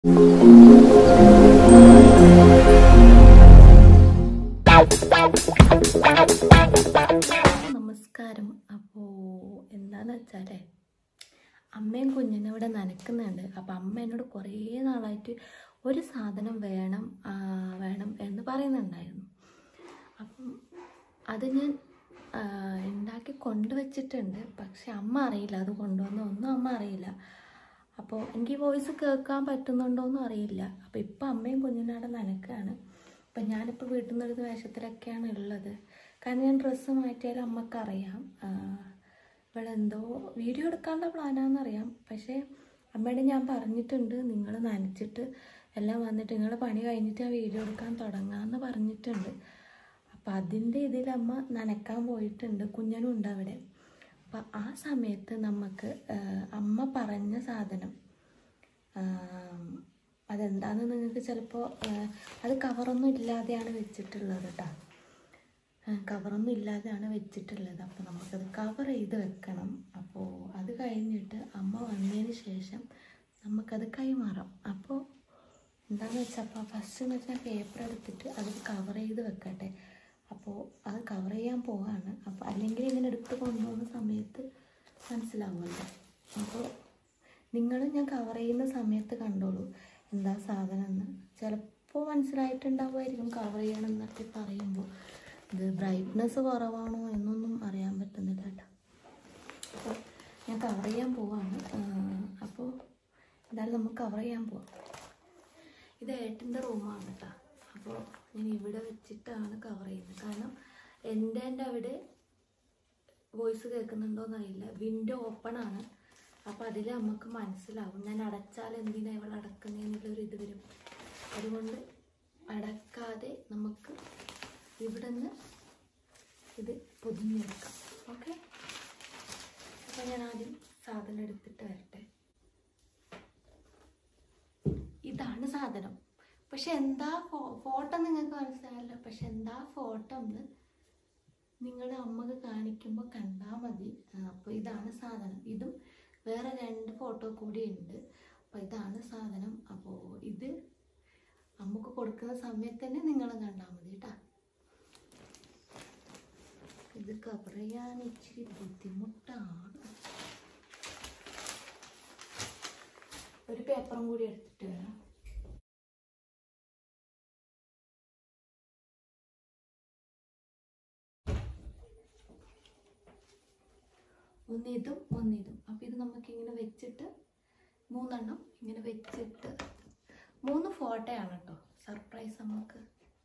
നമസ്കാരം അപ്പോൾ എന്താന്ന് വെച്ചാലേ അമ്മയും കുഞ്ഞിനെ ഇവിടെ നനക്കുന്നുണ്ട് അപ്പം അമ്മ എന്നോട് കുറേ നാളായിട്ട് ഒരു സാധനം വേണം ആ, വേണം എന്ന് പറയുന്നുണ്ടായിരുന്നു അപ്പം അത് ഞാൻ ആ, ഉണ്ടാക്കി കൊണ്ടുവച്ചിട്ടുണ്ട് പക്ഷെ അമ്മ അറിയില്ല അത് കൊണ്ടുവന്ന ഒന്നും അമ്മ അറിയില്ല അപ്പോൾ എനിക്ക് വോയിസ് കേൾക്കാൻ പറ്റുന്നുണ്ടോയെന്നും അറിയില്ല അപ്പോൾ ഇപ്പം അമ്മയും കുഞ്ഞിനും അവിടെ നനക്കാണ് അപ്പം ഞാനിപ്പോൾ വീട്ടിൽ നിന്നൊരു വേഷത്തിലൊക്കെയാണ് ഉള്ളത് കാരണം ഞാൻ ഡ്രസ്സ് മാറ്റിയാലും അമ്മക്കറിയാം ആ, ഇവളെന്തോ വീഡിയോ എടുക്കാനുള്ള പ്ലാനാണെന്നറിയാം പക്ഷേ അമ്മയോട് ഞാൻ പറഞ്ഞിട്ടുണ്ട് നിങ്ങൾ നനച്ചിട്ട് എല്ലാം വന്നിട്ട് നിങ്ങൾ പണി കഴിഞ്ഞിട്ട് ഞാൻ വീഡിയോ എടുക്കാൻ തുടങ്ങാമെന്ന് പറഞ്ഞിട്ടുണ്ട് അപ്പം അതിൻ്റെ ഇതിൽ അമ്മ നനക്കാൻ പോയിട്ടുണ്ട് കുഞ്ഞനും ഉണ്ട് അവിടെ അപ്പം ആ സമയത്ത് നമുക്ക് ആ, അമ്മ പറഞ്ഞ സാധനം ആം, അതെന്താന്ന് നിങ്ങൾക്ക് ചിലപ്പോൾ അത് കവറൊന്നും ഇല്ലാതെയാണ് വെച്ചിട്ടുള്ളത് കേട്ടോ കവറൊന്നും ഇല്ലാതെയാണ് വെച്ചിട്ടുള്ളത് അപ്പോൾ നമുക്കത് കവർ ചെയ്ത് വെക്കണം അപ്പോൾ അത് കഴിഞ്ഞിട്ട് അമ്മ വന്നതിന് ശേഷം നമുക്കത് കൈമാറാം അപ്പോൾ എന്താണെന്ന് വെച്ചാൽ അപ്പോൾ ഫസ്റ്റ് എന്ന് വെച്ചാൽ പേപ്പർ എടുത്തിട്ട് അത് കവർ ചെയ്ത് വെക്കട്ടെ അപ്പോൾ അത് കവർ ചെയ്യാൻ പോവാണ് അപ്പോൾ അല്ലെങ്കിൽ ഇങ്ങനെ എടുത്ത് കൊണ്ടുപോകുന്ന സമയത്ത് മനസ്സിലാവുമല്ലോ അപ്പോൾ നിങ്ങൾ ഞാൻ കവർ ചെയ്യുന്ന സമയത്ത് കണ്ടോളൂ എന്താ സാധനം എന്ന് ചിലപ്പോൾ മനസ്സിലായിട്ടുണ്ടാവുമായിരിക്കും കവർ ചെയ്യണം എന്നൊക്കെ പറയുമ്പോൾ ഇത് ബ്രൈറ്റ്നെസ് കുറവാണോ എന്നൊന്നും അറിയാൻ പറ്റുന്നില്ല കേട്ടോ അപ്പോൾ ഞാൻ കവർ ചെയ്യാൻ പോവാണ് അപ്പോൾ എന്തായാലും നമുക്ക് കവർ ചെയ്യാൻ പോവാം ഇത് ഏട്ടൻ്റെ റൂമാണ് കേട്ടോ അപ്പോൾ ഞാൻ ഇവിടെ വെച്ചിട്ടാണ് കവർ ചെയ്യുന്നത് കാരണം എൻ്റെ എൻ്റെ അവിടെ വോയിസ് കേൾക്കുന്നുണ്ടോയെന്ന് അറിയില്ല വിൻഡോ ഓപ്പൺ ആണ് അപ്പോൾ അതിൽ നമുക്ക് മനസ്സിലാവും ഞാൻ അടച്ചാൽ എന്തിനാണ് ഇവൾ അടക്കുന്നതെന്നുള്ളൊരു ഇത് വരും അതുകൊണ്ട് അടക്കാതെ നമുക്ക് ഇവിടെ നിന്ന് ഇത് പൊതിഞ്ഞെടുക്കാം ഓക്കെ അപ്പോൾ ഞാൻ ആദ്യം സാധനം എടുത്തിട്ട് വരട്ടെ ഇതാണ് സാധനം പക്ഷെ എന്താ ഫോ- ഫോട്ടോ നിങ്ങൾക്ക് മനസ്സിലായല്ലോ പക്ഷെ എന്താ ഫോട്ടോ എന്ന് നിങ്ങളുടെ അമ്മക്ക് കാണിക്കുമ്പോൾ കണ്ടാൽ മതി അപ്പോൾ ഇതാണ് സാധനം ഇതും വേറെ രണ്ട് ഫോട്ടോ കൂടി ഉണ്ട് അപ്പോൾ ഇതാണ് സാധനം അപ്പോൾ ഇത് അമ്മക്ക് കൊടുക്കുന്ന സമയത്ത് തന്നെ നിങ്ങളും കണ്ടാൽ മതി കേട്ടോ ഇത് കവർ ചെയ്യാൻ ഇച്ചിരി ബുദ്ധിമുട്ടാണ് ഒരു പേപ്പറും കൂടി എടുത്തിട്ട് വരാം ഒന്നിതും ഒന്നിതും അപ്പം ഇത് നമുക്ക് ഇങ്ങനെ വെച്ചിട്ട് മൂന്നെണ്ണം ഇങ്ങനെ വെച്ചിട്ട് മൂന്ന് ഫോട്ടോയാണ് കേട്ടോ സർപ്രൈസ് നമുക്ക്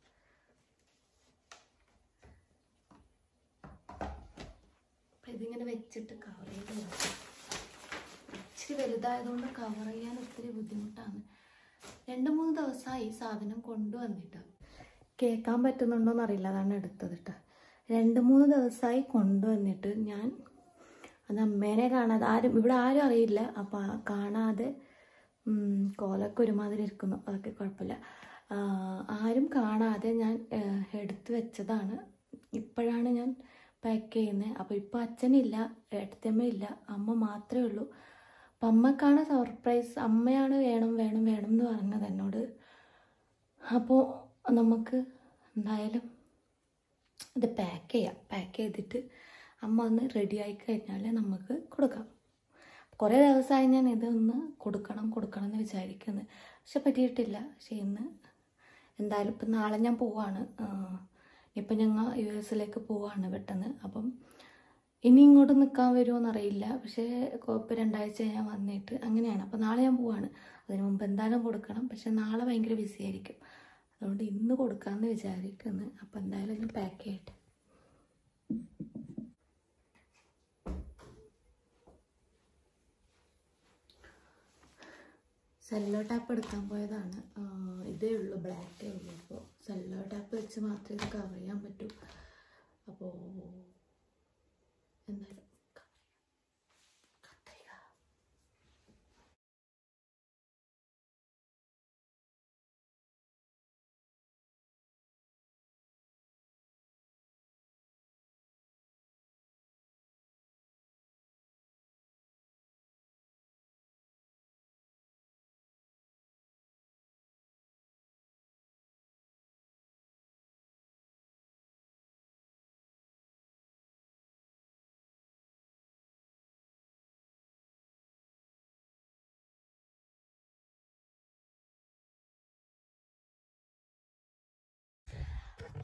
അപ്പം ഇതിങ്ങനെ വെച്ചിട്ട് കവർ ചെയ്ത് വെക്കാം ഇച്ചിരി വലുതായതുകൊണ്ട് കവർ ചെയ്യാൻ ഒത്തിരി ബുദ്ധിമുട്ടാണ് രണ്ട് മൂന്ന് ദിവസമായി ഈ സാധനം കൊണ്ടുവന്നിട്ട് കേൾക്കാൻ പറ്റുന്നുണ്ടോയെന്ന് അറിയില്ല അതാണ് എടുത്തത് കേട്ടോ രണ്ട് മൂന്ന് ദിവസമായി കൊണ്ടുവന്നിട്ട് ഞാൻ അത് അമ്മേനെ കാണാതെ ആരും ഇവിടെ ആരും അറിയില്ല അപ്പം കാണാതെ ഉം, കോലൊക്കെ ഒരുമാതിരി ഇരിക്കുന്നു അതൊക്കെ കുഴപ്പമില്ല ആ, ആരും കാണാതെ ഞാൻ ആ, എടുത്തു വെച്ചതാണ് ഇപ്പോഴാണ് ഞാൻ പാക്ക് ചെയ്യുന്നത് അപ്പോൾ ഇപ്പോൾ അച്ഛനില്ല ഏട്ടത്തമ്മയില്ല അമ്മ മാത്രമേ ഉള്ളൂ അപ്പം അമ്മക്കാണ് സർപ്രൈസ് അമ്മയാണ് വേണം വേണം വേണം എന്ന് പറഞ്ഞത് എന്നോട് അപ്പോൾ നമുക്ക് എന്തായാലും ഇത് പാക്ക് ചെയ്യാം പാക്ക് ചെയ്തിട്ട് അമ്മ ഒന്ന് റെഡി ആയി കഴിഞ്ഞാൽ നമുക്ക് കൊടുക്കാം കുറേ ദിവസമായി ഞാൻ ഇതൊന്ന് കൊടുക്കണം കൊടുക്കണം എന്ന് വിചാരിക്കുന്നത് പക്ഷെ പറ്റിയിട്ടില്ല പക്ഷെ ഇന്ന് എന്തായാലും ഇപ്പം നാളെ ഞാൻ പോവാണ് ഇപ്പം ഞങ്ങൾ യു എസിലേക്ക് പോവാണ് പെട്ടെന്ന് അപ്പം ഇനി ഇങ്ങോട്ട് നിൽക്കാൻ വരുമോ എന്നറിയില്ല പക്ഷേ ഇപ്പോൾ രണ്ടാഴ്ച ഞാൻ വന്നിട്ട് അങ്ങനെയാണ് അപ്പോൾ നാളെ ഞാൻ പോവാണ് അതിന് മുമ്പ് എന്തായാലും കൊടുക്കണം പക്ഷെ നാളെ ഭയങ്കര ബിസി ആയിരിക്കും അതുകൊണ്ട് ഇന്ന് കൊടുക്കാമെന്ന് വിചാരിക്കുന്നു അപ്പോൾ എന്തായാലും ഞാൻ പാക്ക് ചെയ്യട്ടെ സെല്ലോ ടാപ്പ് എടുക്കാൻ പോയതാണ് ആ, ഇതേ ഉള്ളൂ ബ്ലാക്കേ ഉള്ളൂ അപ്പോൾ സെല്ലോ ടാപ്പ് വെച്ച് മാത്രമേ ഇത് കവർ ചെയ്യാൻ പറ്റൂ അപ്പോൾ എന്തായാലും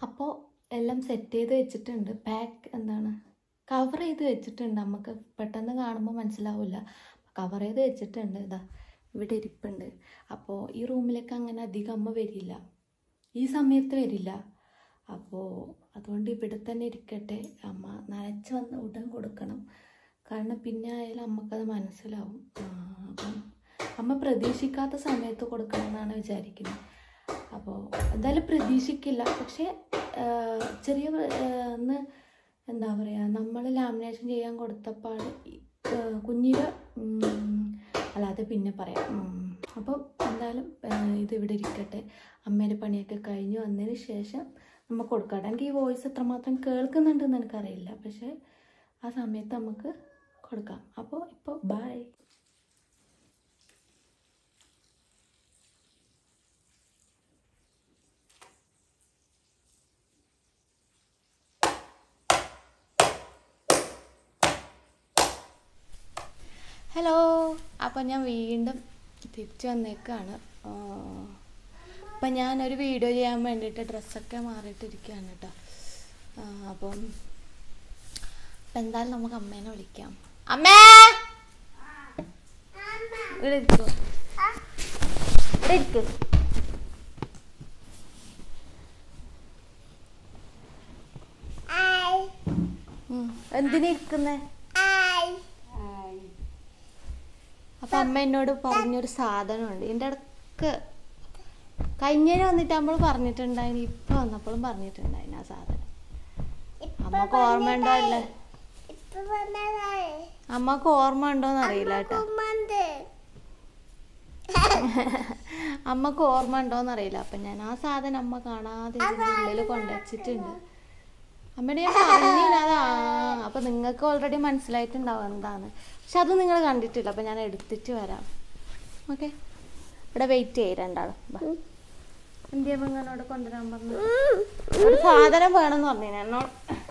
അപ്പോൾ എല്ലാം സെറ്റ് ചെയ്ത് വെച്ചിട്ടുണ്ട് പാക്ക് എന്താണ് കവർ ചെയ്ത് വെച്ചിട്ടുണ്ട് നമുക്ക് പെട്ടെന്ന് കാണുമ്പോൾ മനസ്സിലാവില്ല കവർ ചെയ്ത് വെച്ചിട്ടുണ്ട് ഇതാ ഇവിടെ ഇരിപ്പുണ്ട് അപ്പോൾ ഈ റൂമിലേക്ക് അങ്ങനെ അധികം അമ്മ വരില്ല ഈ സമയത്ത് വരില്ല അപ്പോൾ അതുകൊണ്ട് ഇവിടെ തന്നെ ഇരിക്കട്ടെ അമ്മ നനച്ച് വന്ന് ഉടൻ കൊടുക്കണം കാരണം പിന്നെ ആയാലും അമ്മക്കത് മനസ്സിലാവും ആ, അപ്പം അമ്മ പ്രതീക്ഷിക്കാത്ത സമയത്ത് കൊടുക്കണം എന്നാണ് വിചാരിക്കുന്നത് അപ്പോൾ എന്തായാലും പ്രതീക്ഷിക്കില്ല പക്ഷേ ആ, ചെറിയ ആ, ഒന്ന് എന്താ പറയുക നമ്മൾ ലാമിനേഷൻ ചെയ്യാൻ കൊടുത്തപ്പോൾ കുഞ്ഞിന് അല്ലാതെ പിന്നെ പറയാം ഉം. അപ്പം എന്തായാലും ആ, ഇതിവിടെ ഇരിക്കട്ടെ അമ്മേൻ്റെ പണിയൊക്കെ കഴിഞ്ഞ് വന്നതിന് ശേഷം നമ്മൾ കൊടുക്കാം എനിക്ക് ഈ വോയിസ് എത്രമാത്രം കേൾക്കുന്നുണ്ടെന്ന് എനിക്കറിയില്ല പക്ഷേ ആ സമയത്ത് നമുക്ക് കൊടുക്കാം അപ്പോൾ ഇപ്പോൾ ബൈ ഹലോ അപ്പോൾ ഞാൻ വീണ്ടും തിരിച്ചു വന്നേക്കാണ് അപ്പം ഞാനൊരു വീഡിയോ ചെയ്യാൻ വേണ്ടിയിട്ട് ഡ്രസ്സൊക്കെ മാറിയിട്ടിരിക്കുകയാണ് കേട്ടോ ആ, അപ്പം അപ്പം എന്തായാലും നമുക്ക് അമ്മേനെ വിളിക്കാം അമ്മേ ഇവിടെ ഇരിക്കോ ഇവിടെ ഇരിക്കോ എന്തിനാ ഇരിക്കുന്നേ അപ്പൊ അമ്മ എന്നോട് പറഞ്ഞൊരു സാധനമുണ്ട് ഇതിൻ്റെ ഇടക്ക് കഴിഞ്ഞതിന് വന്നിട്ട് നമ്മൾ പറഞ്ഞിട്ടുണ്ടായിന് ഇപ്പൊ വന്നപ്പോഴും പറഞ്ഞിട്ടുണ്ടായിന് ആ സാധനം അമ്മക്ക് ഓർമ്മ ഉണ്ടോ അല്ലേ അമ്മക്ക് ഓർമ്മ ഉണ്ടോന്ന് അറിയില്ല കേട്ടോ അമ്മക്ക് ഓർമ്മ ഉണ്ടോന്ന് അറിയില്ല അപ്പൊ ഞാൻ ആ സാധനം അമ്മ കാണാതെ ഇതിന്റെ ഉള്ളിൽ കൊണ്ടുവച്ചിട്ടുണ്ട് അമ്മയുടെ ഞാൻ പറഞ്ഞില്ല അതാ അപ്പൊ നിങ്ങൾക്ക് ഓൾറെഡി മനസ്സിലായിട്ടുണ്ടാവും എന്താണ് പക്ഷെ അത് നിങ്ങൾ കണ്ടിട്ടില്ല അപ്പൊ ഞാൻ എടുത്തിട്ട് വരാം ഓക്കെ ഇവിടെ വെയിറ്റ് ചെയ്യ് രണ്ടാളും ബാ. എന്തിയാ പെങ്ങനോട് കൊണ്ടുവരാൻ പറഞ്ഞു ഒരു സാധനം വേണമെന്ന് പറഞ്ഞു എന്നോട്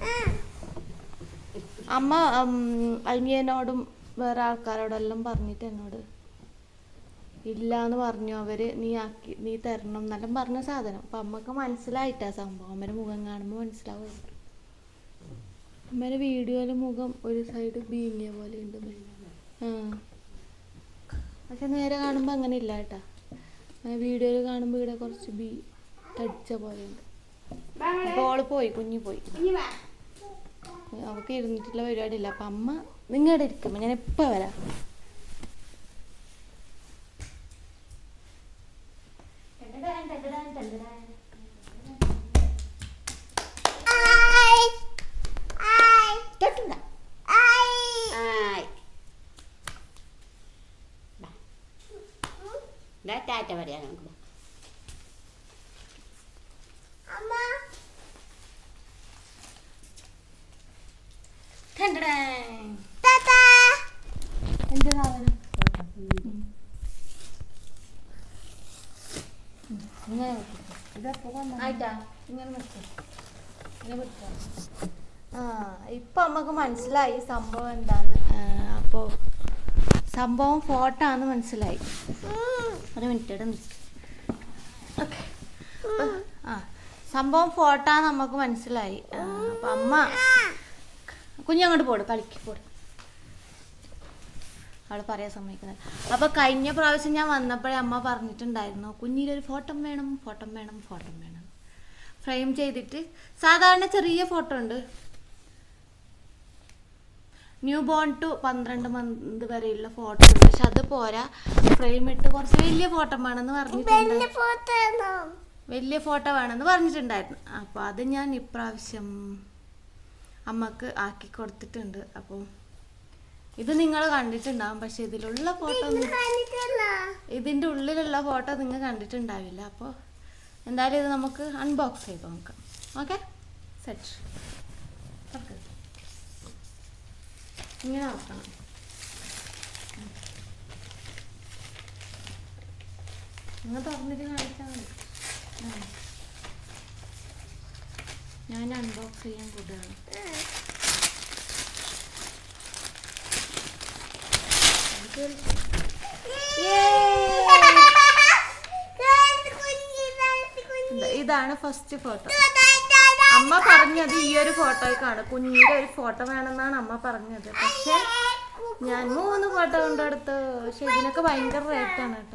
അമ്മ ഉം, അൽമിയനോടും വേറെ ആൾക്കാരോടെല്ലാം പറഞ്ഞിട്ട് എന്നോട് ഇല്ലാന്ന് പറഞ്ഞു അവര് നീ ആക്കി നീ തരണം എന്നെല്ലാം പറഞ്ഞ സാധനം അപ്പൊ അമ്മക്ക് മനസ്സിലായിട്ടാ സംഭവം അമ്മയുടെ മുഖം കാണുമ്പോൾ മനസ്സിലാവും അമ്മയുടെ വീഡിയോയിലെ മുഖം ഒരു സൈഡ് ബീങ്ങിയ പോലെ ഉണ്ട് ആ പക്ഷെ നേരെ കാണുമ്പോൾ അങ്ങനെ ഇല്ല കേട്ടാ വീഡിയോയിൽ കാണുമ്പോൾ ഇവിടെ കുറച്ച് ബി തടിച്ച പോലെ ഉണ്ട് അപ്പോൾ ഓള് പോയി കുഞ്ഞി പോയി അവൾക്ക് ഇരുന്നിട്ടുള്ള പരിപാടി ഇല്ല അപ്പം അമ്മ നിങ്ങളുടെ ഇരിക്കുമ്പോൾ ഞാൻ എപ്പോൾ വരാം തൊട്ടുണ്ട ആയ് ബാ. ദാ ടാറ്റ പറയാം നമുക്ക് ബാ. എന്ത് സാധനം ഇങ്ങനെ വെക്ക്. ഇതെപ്പോ വന്നതാ? ആയിട്ടാ ഇങ്ങനെ വെക്ക്. ഇങ്ങനെ വെക്ക്. ആ ഇപ്പൊ നമുക്ക് മനസ്സിലായി സംഭവം എന്താണ് അപ്പോൾ സംഭവം ഫോട്ടോ ആണെന്ന് മനസ്സിലായി ഒരു മിനിറ്റ് ഇട ഓക്കെ ആ സംഭവം ഫോട്ടോ നമുക്ക് മനസ്സിലായി ആ, അപ്പൊ അമ്മ കുഞ്ഞങ്ങോട്ട് പോട് കളിക്ക് പോട് അവള് പറയാൻ സമ്മതിക്കുന്നത് അപ്പൊ കഴിഞ്ഞ പ്രാവശ്യം ഞാൻ വന്നപ്പോഴേ അമ്മ പറഞ്ഞിട്ടുണ്ടായിരുന്നു കുഞ്ഞിലൊരു ഫോട്ടോ വേണം ഫോട്ടോ വേണം ഫോട്ടോ വേണം ഫ്രെയിം ചെയ്തിട്ട് സാധാരണ ചെറിയ ഫോട്ടോ ഉണ്ട് ന്യൂ ബോൺ ടു പന്ത്രണ്ട് മന്ത് വരെയുള്ള ഫോട്ടോ ഉണ്ട് പക്ഷെ അത് പോരാ ഫ്രെയിം ഇട്ട് കുറച്ച് വലിയ ഫോട്ടോ വേണമെന്ന് പറഞ്ഞിട്ടുണ്ട് വലിയ ഫോട്ടോ വേണമെന്ന് പറഞ്ഞിട്ടുണ്ടായിരുന്നു അപ്പോൾ അത് ഞാൻ ഇപ്രാവശ്യം അമ്മക്ക് ആക്കി കൊടുത്തിട്ടുണ്ട് അപ്പോൾ ഇത് നിങ്ങൾ കണ്ടിട്ടുണ്ടാവും പക്ഷെ ഇതിലുള്ള ഫോട്ടോ ഇതിൻ്റെ ഉള്ളിലുള്ള ഫോട്ടോ നിങ്ങൾ കണ്ടിട്ടുണ്ടാവില്ല അപ്പോൾ എന്തായാലും ഇത് നമുക്ക് അൺബോക്സ് ചെയ്ത് നോക്കാം ഓക്കെ സെറ്റ് ഇങ്ങനെ നോക്കണം നിങ്ങൾ തുറന്നിട്ട് കാണിച്ചാൽ മതി ആ. ഞാൻ അൺബോക്സ് ചെയ്യാൻ കൂടുകയാണ് ഇതാണ് ഫസ്റ്റ് ഫോട്ടോ അമ്മ പറഞ്ഞത് ഈ ഒരു ഫോട്ടോയ്ക്കാണ് കുഞ്ഞിന്റെ ഒരു ഫോട്ടോ വേണമെന്നാണ് അമ്മ പറഞ്ഞത് പക്ഷെ ഞാൻ മൂന്ന് ഫോട്ടോ കൊണ്ടെടുത്ത് പക്ഷെ ഇതിനൊക്കെ ഭയങ്കര റേറ്റാണ് കേട്ടോ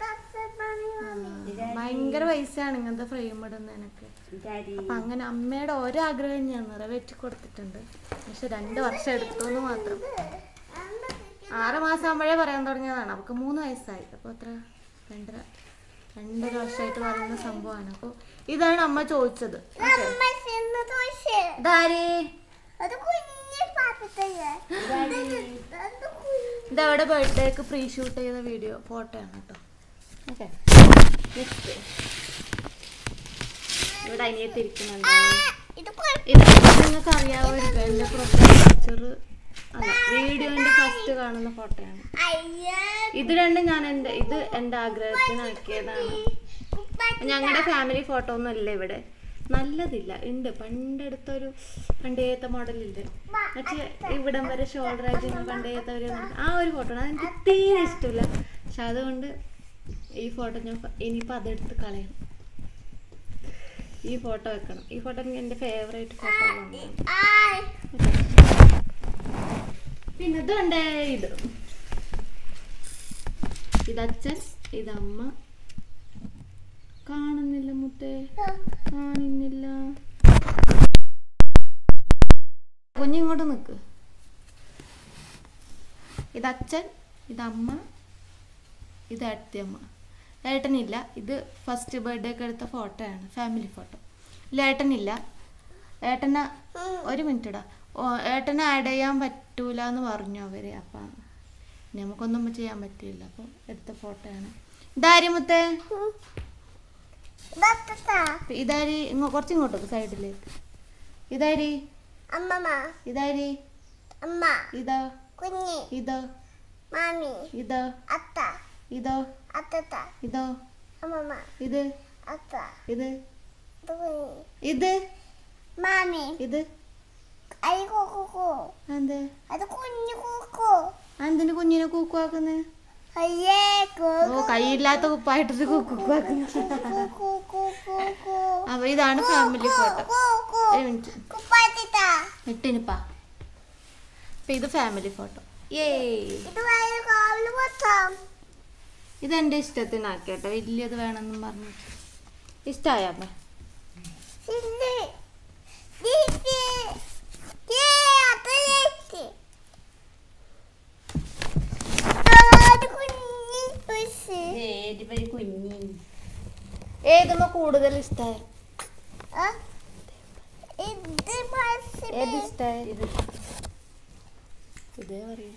ഭയങ്കര പൈസയാണ് ഇങ്ങനത്തെ ഫ്രെയിം ഇടുന്നതിനൊക്കെ അപ്പൊ അങ്ങനെ അമ്മയുടെ ഓരോ ആഗ്രഹം ഞാൻ നിറവേറ്റി കൊടുത്തിട്ടുണ്ട് പക്ഷെ രണ്ട് വർഷം എടുത്തു എന്ന് മാത്രം ആറ് മാസം ആകുമ്പോഴേ പറയാൻ തുടങ്ങിയതാണ് അവൾക്ക് മൂന്ന് വയസ്സായി അപ്പോൾ എത്ര രണ്ടര രണ്ടര വർഷമായിട്ട് പറയുന്ന സംഭവമാണ് അപ്പോൾ ഇതാണ് അമ്മ ചോദിച്ചത് ഓക്കേ. ഇതാര് അത് കുഞ്ഞു പാപ്പത്തയ്യ ഇതവിടെ ബർത്ത്ഡേക്ക് പ്രീ ഷൂട്ട് ചെയ്ത വീഡിയോ ഫോട്ടോ ആണ് കേട്ടോ ഓക്കെ ഇവിടെ അനിയത്തിരിക്കുന്നുണ്ട് ഇത് കുഴ- ഇത് നിങ്ങൾക്ക് അറിയാവുന്ന എൻ്റെ പ്രൊഫൈൽ പിക്ചർ അല്ല വീഡിയോന്റെ ഫസ്റ്റ് കാണുന്ന ഫോട്ടോയാണ് അയ്യേ ഇത് രണ്ടും ഞാൻ എൻ്റെ ഇത് എൻ്റെ ആഗ്രഹത്തിനാക്കിയതാണ് ഞങ്ങളുടെ ഫാമിലി ഫോട്ടോ ഒന്നും ഇല്ല ഇവിടെ നല്ലതില്ല ഉണ്ട് പണ്ടെടുത്തൊരു പണ്ടേത്തെ മോഡലില്ലേ മറ്റേ ഇവിടം വരെ ഷോൾഡർ ആയിട്ട് പണ്ടേത്തെ ഒരു model. ആ ഒരു ഫോട്ടോ ആണ് എനിക്ക് തീരെ ഇഷ്ടമില്ല പക്ഷെ അതുകൊണ്ട് ഈ ഫോട്ടോ ഞാൻ ഫ- ഇനിയിപ്പോൾ അതെടുത്ത് കളയണം ഈ ഫോട്ടോ വെക്കണം ഈ ഫോട്ടോ എനിക്ക് എൻ്റെ ഫേവറേറ്റ് ഫോട്ടോ ആയ് പിന്നെ ഇതുണ്ട് ഇത് ഇതച്ഛൻ ഇതമ്മ കാണുന്നില്ല മുത്തേ കാണുന്നില്ല കുഞ്ഞിങ്ങോട്ട് നിക്ക് ഇതച്ഛൻ ഇതമ്മ ഇത് ഏട്ടത്തിയമ്മ ഏട്ടനില്ല ഇത് ഫസ്റ്റ് ബർത്ത്ഡേക്ക് എടുത്ത ഫോട്ടോയാണ് ഫാമിലി ഫോട്ടോ ഇല്ല ഏട്ടനില്ല ഏട്ടന ഒരു മിനിറ്റ് ഇടാ ഓ, ഏട്ടനെ ആഡ് ചെയ്യാൻ പറ്റൂല എന്ന് പറഞ്ഞു അവര് അപ്പം നമുക്കൊന്നും ചെയ്യാൻ പറ്റില്ല അപ്പോൾ എടുത്ത ഫോട്ടോയാണ് ഇതാര് മുത്തേ ബത്തത്ത ഇതാര് ഇങ്ങോ കുറച്ച് ഇങ്ങോട്ട് സൈഡിലേക്ക് ഇതാര് അമ്മമ്മ ഇതാര് അമ്മ ഇതോ കുഞ്ഞി ഇതോ മാമി ഇതോ അത്ത ഇതോ അത്തത്ത ഇതോ അമ്മമ്മ ഇത് അത്ത ഇത് ഇത് കുഞ്ഞി ഇത് മാമി ഇത് അരി കൂക്കു എന്ത് അത് കുഞ്ഞു കൂക്കു എന്തിന് കുഞ്ഞിനെ കൂക്കുവാക്കുന്നത് അയ്യേ ഓ കൈയില്ലാത്ത കുപ്പായിട്ടൊരു കുക്കുവാക്കുന്നത് കൂക്കു അപ്പൊ ഇതാണ് ഫാമിലി ഫോട്ടോ ഒരു മിനിറ്റ് കുപ്പാത്തിത്ത ഇട്ടിനിപ്പാ അപ്പൊ ഇത് ഫാമിലി ഫോട്ടോ ഏ ഇത് വയറ് കാവില് മൊത്തം ഇത് എൻ്റെ ഇഷ്ടത്തിനാക്കിട്ടോ വലിയത് വേണമെന്നും പറഞ്ഞു ഇഷ്ടമായ അമ്മ സില്ല് ദീപി ദേ അതലേക്ക് അത് കുഞ്ഞി പൈസ ഏതിപ്പോ കുഞ്ഞി ഏതുമ്മ കൂടുതൽ ഇഷ്ടമായ ആ ഇത് പൈസ ഏത് ഇഷ്ടമായ ഇതേ പറയൂ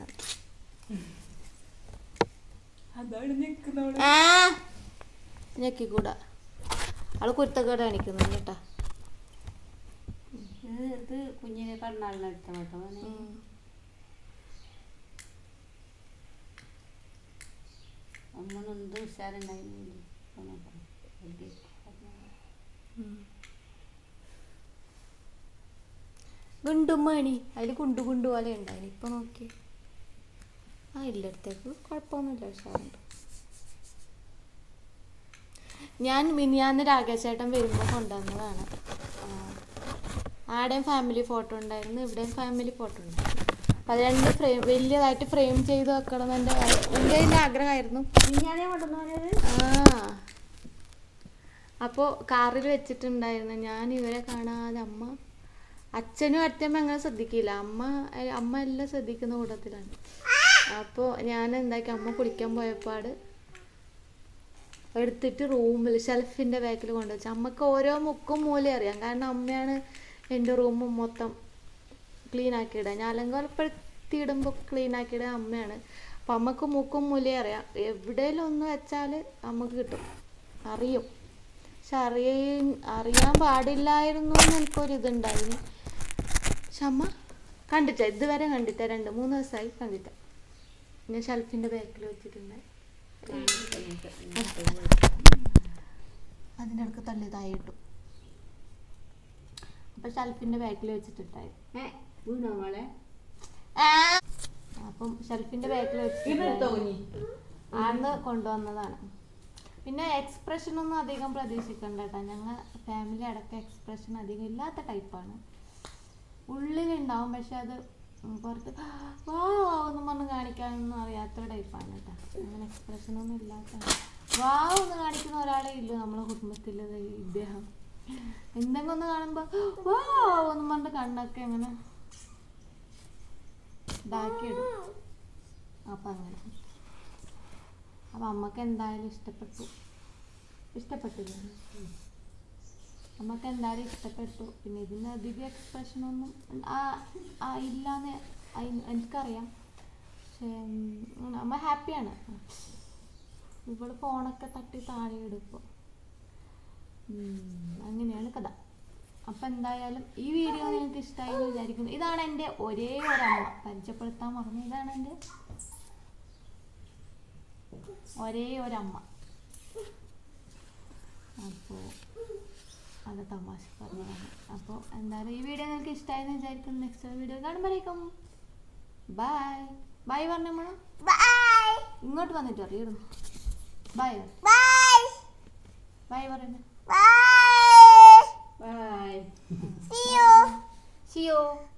ആ ഞെക്കിക്കൂടാ ആള് കുരുത്തക്കേട് കാണിക്കുന്നു കേട്ടാ ഇത് ഇത് കുഞ്ഞിനെ പെണ്ണാളിന് എടുത്ത കേട്ടോ മോനെ. ഉം. അമ്മ നൊന്ത് ഉഷാറുണ്ടായിരുന്നു ഗുണ്ടുമണി അതിൽ കുണ്ടു കുണ്ടു പോലെ ഉണ്ടായിന് ഇപ്പൊ നോക്കി ആ ഇല്ലടത്തേക്ക് കുഴപ്പമൊന്നുമില്ല ഉഷാറുണ്ട് ഞാൻ മിനിയാന്ന് രാകേശേട്ടൻ വരുമ്പോൾ കൊണ്ടുവന്നതാണ് ആ, ആടെയും ഫാമിലി ഫോട്ടോ ഉണ്ടായിരുന്നു ഇവിടെയും ഫാമിലി ഫോട്ടോ ഉണ്ടായിരുന്നു അപ്പം അത് രണ്ട് ഫ്രെയിം വലിയതായിട്ട് ഫ്രെയിം ചെയ്ത് വെക്കണം എന്ന് എൻ്റെ എൻ്റെ അതിൻ്റെ ആഗ്രഹമായിരുന്നു ഞാനേ കൊണ്ടുവന്നത് ആ അപ്പോൾ കാറിൽ വെച്ചിട്ടുണ്ടായിരുന്നു ഞാൻ ഇവരെ കാണാതെ അമ്മ അച്ഛനും അച്ഛനും അങ്ങനെ ശ്രദ്ധിക്കില്ല അമ്മ ഏ, അമ്മ എല്ലാം ശ്രദ്ധിക്കുന്ന കൂട്ടത്തിലാണ് അപ്പോൾ ഞാൻ എന്താക്കി അമ്മ കുളിക്കാൻ പോയപ്പാട് എടുത്തിട്ട് റൂമിൽ ഷെൽഫിൻ്റെ ബാക്കിൽ കൊണ്ടുവച്ചു അമ്മക്ക് ഓരോ മുക്കും മൂലയും അറിയാം കാരണം അമ്മയാണ് എൻ്റെ റൂം മൊത്തം ക്ലീൻ ആക്കിയിടുക ഞാൻ അലങ്കോലപ്പെടുത്തി ഇടുമ്പോൾ ക്ലീൻ ആക്കിയിടുക അമ്മയാണ് അപ്പം അമ്മക്ക് മുക്കും മൂലയും അറിയാം എവിടെയെങ്കിലും ഒന്ന് വെച്ചാൽ അമ്മക്ക് കിട്ടും അറിയും പക്ഷെ അറിയ അറിയാൻ പാടില്ലായിരുന്നു എന്ന് എനിക്കൊരു ഇതുണ്ടായിരുന്നു പക്ഷെ അമ്മ കണ്ടിട്ട ഇതുവരെ കണ്ടിട്ട രണ്ട് മൂന്ന് ദിവസമായി കണ്ടിട്ട ഞാൻ ഷെൽഫിൻ്റെ ബാക്കിൽ വെച്ചിട്ടുണ്ടായി അതിൻ്റെ അടുക്ക് തള്ളിയതായിട്ടു അപ്പം ഷെൽഫിൻ്റെ ബാക്കിൽ വെച്ചിട്ടുണ്ടായി ഏ വീണോ മോളെ അപ്പം ഷെൽഫിൻ്റെ ബാക്കിൽ വെച്ചിട്ടുണ്ടായി ആന്ന് കൊണ്ടുവന്നതാണ് പിന്നെ എക്സ്പ്രഷൻ ഒന്നും അധികം പ്രതീക്ഷിക്കണ്ട കേട്ടോ ഞങ്ങൾ ഫാമിലി അടക്കം എക്സ്പ്രഷൻ അധികം ഇല്ലാത്ത ടൈപ്പാണ് ഉള്ളിലുണ്ടാവും പക്ഷെ അത് ഉം പുറത്ത് വാ ഒന്നും പറഞ്ഞ് കാണിക്കാനൊന്നും അറിയാത്ത ടൈപ്പാണ് കേട്ടോ അങ്ങനെ എക്സ്പ്രഷൻ ഒന്നും ഇല്ലാത്ത വാ ഒന്ന് കാണിക്കുന്ന ഒരാളെ ഇല്ലു നമ്മളെ കുടുംബത്തിൽ ഇദ്ദേഹം എന്തെങ്കിലും ഒന്ന് കാണുമ്പോൾ വാ ഒന്നും പറഞ്ഞ് കണ്ണൊക്കെ അങ്ങനെ ഇതാക്കിയിടും അപ്പം അങ്ങനെ അപ്പം അമ്മക്ക് എന്തായാലും ഇഷ്ടപ്പെട്ടു ഇഷ്ടപ്പെട്ടില്ല നമുക്ക് എന്തായാലും ഇഷ്ടപ്പെട്ടു പിന്നെ ഇതിന് അധികം എക്സ്പ്രഷൻ ഒന്നും ആ ആ ഇല്ലാന്ന് അയി- എനിക്കറിയാം പക്ഷേ ഉം, അമ്മ ഹാപ്പിയാണ് ഇവള് ഫോണൊക്കെ തട്ടി താഴെ എടുക്കും അങ്ങനെയാണ് കഥ അപ്പം എന്തായാലും ഈ വീഡിയോ നിങ്ങൾക്ക് ഇഷ്ടമായി എന്ന് വിചാരിക്കുന്നു ഇതാണ് എൻ്റെ ഒരേ ഒരമ്മ പരിചയപ്പെടുത്താൻ മറന്നു ഇതാണ് എൻ്റെ ഒരേ ഒരമ്മ അപ്പോൾ അത് തമാശ പറഞ്ഞതാണ് അപ്പോൾ എന്തായാലും ഈ വീഡിയോ നിങ്ങൾക്ക് ഇഷ്ടമായെന്ന് വിചാരിക്കുന്നു നെക്സ്റ്റ് വീഡിയോ കാണുമ്പോഴേക്കും ബൈ ബൈ പറഞ്ഞ നമ്മൾ Bye. ഇങ്ങോട്ട് വന്നിട്ട് അറിയുന്നു ബൈ Bye. ബൈ പറയുന്നു Bye. Bye See you. Shiyo